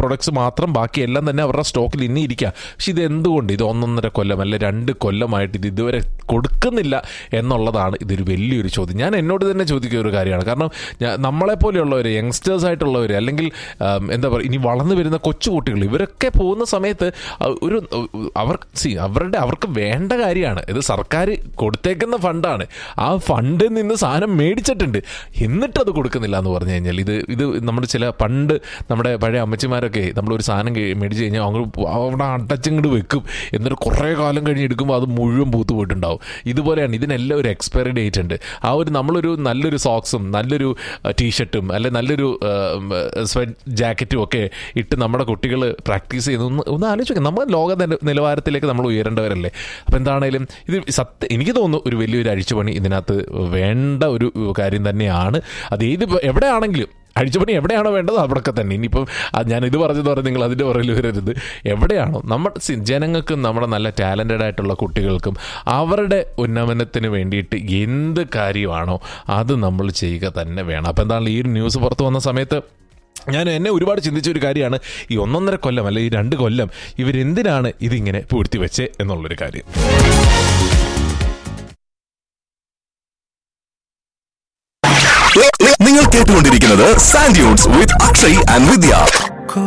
products മാത്രം ബാക്കി എല്ലാം തന്നെ അവരുടെ സ്റ്റോക്കിൽ ഇനി ഇരിക്കുക പക്ഷെ ഇത് എന്തുകൊണ്ട് ഇത് ഒന്നൊന്നര കൊല്ലം അല്ലെ രണ്ട് കൊല്ലമായിട്ട് ഇത് ഇതുവരെ കൊടുക്കുന്നില്ല എന്നുള്ളതാണ് ഇതൊരു വലിയൊരു ചോദ്യം ഞാൻ എന്നോട് തന്നെ ചോദിക്കുന്ന ഒരു കാര്യമാണ് കാരണം ഞാൻ നമ്മളെ പോലെയുള്ളവർ യങ്സ്റ്റേഴ്സ് ആയിട്ടുള്ളവർ അല്ലെങ്കിൽ ആം, എന്താ പറയുക ഇനി വളർന്നു വരുന്ന കൊച്ചുകുട്ടികൾ ഇവരൊക്കെ പോകുന്ന സമയത്ത് അ- ഒരു അവർ സി അവരുടെ അവർക്ക് വേണ്ട കാര്യമാണ് ഇത് സർക്കാർ കൊടുത്തേക്കുന്ന ഫണ്ടാണ് ആ ഫണ്ടിൽ നിന്ന് സാധനം മേടിച്ചിട്ടുണ്ട് എന്നിട്ടത് കൊടുക്കുന്നില്ല എന്ന് പറഞ്ഞു കഴിഞ്ഞാൽ ഇത് ഇത് നമ്മുടെ ചില പണ്ട് നമ്മുടെ പഴയ അമ്മച്ചിമാരൊക്കെ നമ്മളൊരു സാധനം കഴി- മേടിച്ച് കഴിഞ്ഞാൽ அவங்க അവിടെ അടച്ചങ്ങോട്ട് വെക്കും എന്നിട്ട് കുറേ കാലം കഴിഞ്ഞ് എടുക്കുമ്പോൾ അത് മുഴുവൻ പൂത്ത് പോയിട്ടുണ്ടാവും ഇതുപോലെയാണ് ഇതിനെല്ലാം ഒരു എക്സ്പയറി ഡേറ്റ് ഉണ്ട് ആ ഒരു നമ്മളൊരു നല്ലൊരു സോക്സും നല്ലൊരു ടീഷർട്ടും അല്ലെ നല്ലൊരു സ്വെറ്റ് ജാക്കറ്റും ഒക്കെ ഇട്ട് നമ്മുടെ കുട്ടികൾ പ്രാക്ടീസ് ചെയ്യുന്ന ഒന്ന് ഒന്ന് ആലോചിക്കുക നമ്മൾ ലോക നില- നിലവാരത്തിലേക്ക് നമ്മൾ ഉയരേണ്ടവരല്ലേ അപ്പം എന്താണേലും ഇത് സത്യം എനിക്ക് തോന്നുന്നു ഒരു വലിയൊരു അഴിച്ചുപണി ഇതിനകത്ത് വേണ്ട ഒരു കാര്യം തന്നെയാണ് അത് ഏത് ഇപ്പൊ എവിടെയാണെങ്കിലും അഴിച്ചുപണി എവിടെയാണോ വേണ്ടത് അവിടെയൊക്കെ തന്നെ ഇനിയിപ്പം അത് ഞാൻ ഇത് പറഞ്ഞത് പറഞ്ഞ് നിങ്ങൾ അതിൻ്റെ പുറകിൽ വരരുത് എവിടെയാണോ നമ്മുടെ സി- ജനങ്ങൾക്കും നമ്മുടെ നല്ല ടാലൻറ്റഡ് ആയിട്ടുള്ള കുട്ടികൾക്കും അവരുടെ ഉന്നമനത്തിന് വേണ്ടിയിട്ട് എന്ത് കാര്യമാണോ അത് നമ്മൾ ചെയ്യുക തന്നെ വേണം അപ്പം എന്താണ് ഈ ഒരു ന്യൂസ് പുറത്ത് വന്ന സമയത്ത് ഞാൻ എന്നെ ഒരുപാട് ചിന്തിച്ച ഒരു കാര്യമാണ് ഈ ഒന്നൊന്നര കൊല്ലം അല്ലെ ഈ രണ്ട് കൊല്ലം ഇവരെന്തിനാണ് ഇതിങ്ങനെ പൂഴ്ത്തി വെച്ചേ എന്നുള്ളൊരു കാര്യം നിങ്ങൾ കേട്ടുകൊണ്ടിരിക്കുന്നത് Sand Dunes with Akshay and Vidya